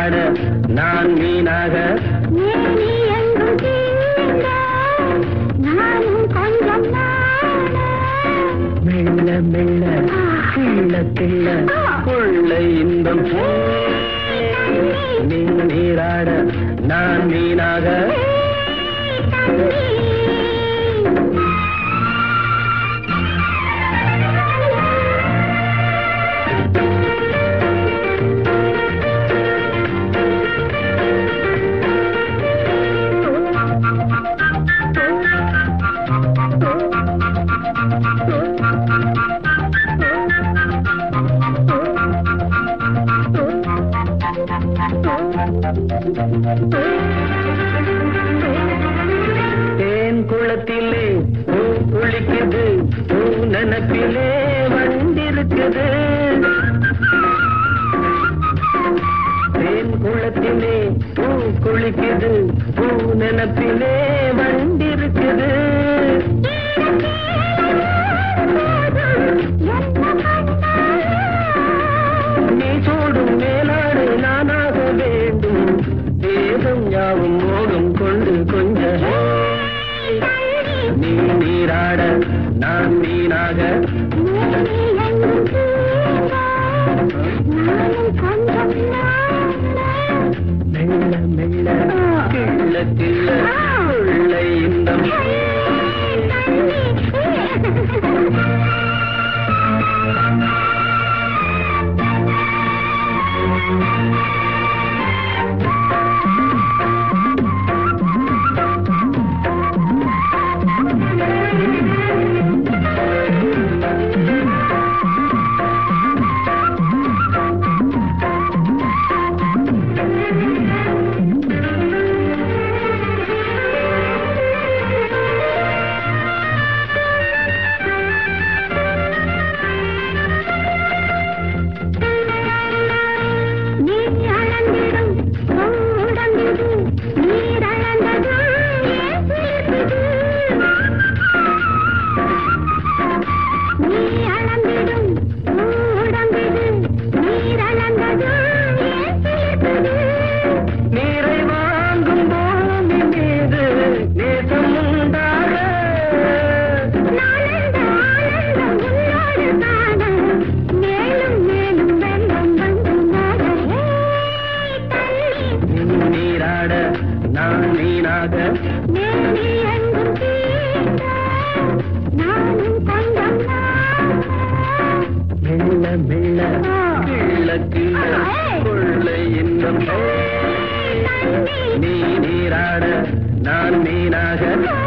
நீராட நான் மீனாக மேனி எங்கும் தீங்க நானும் கொஞ்சம் நாட மெல்ல மெல்ல கிள்ள கிள்ள கொள்ள இன்பம் நீ நீராட நான் மீனாக தேன் குளத்திலே பூ குளிக்குது பூ நினப்பிலே வந்திருக்குது தேன் குளத்திலே பூ குளிக்குது பூ நினப்பிலே வந்திருக்குது நீ சூடும் மேலாடு நானாக வேண்டும் தேகம் யாவும் மோகம் கொண்டு கொஞ்ச நீ நீராட நான் மீனாக மெல்ல மெல்ல கிள்ள கிள்ள உள்ள இன்பம் நீ அளந்திடும் உடம்பிது நீர் அளந்தது ஏன் சிரிப்புது நீ அளந்திடும் உடம்பிது நீர் அளந்தது ஏன் சிரிப்புது நீரை வாங்கும் பூமி மீது நேசம் உண்டாக நாளந்த ஆனந்தம் உன்னோடு காண மேலும் மேலும் வெள்ளம் வந்து நகரே தள்ளி நீ நீராட நான் மீனாக மேனி எங்கும் தீங்க நானும் கொஞ்சம் நாட மெல்ல மெல்ல கிள்ள கிள்ள கொள்ள இன்பம் நீ நீராட நான் மீனாக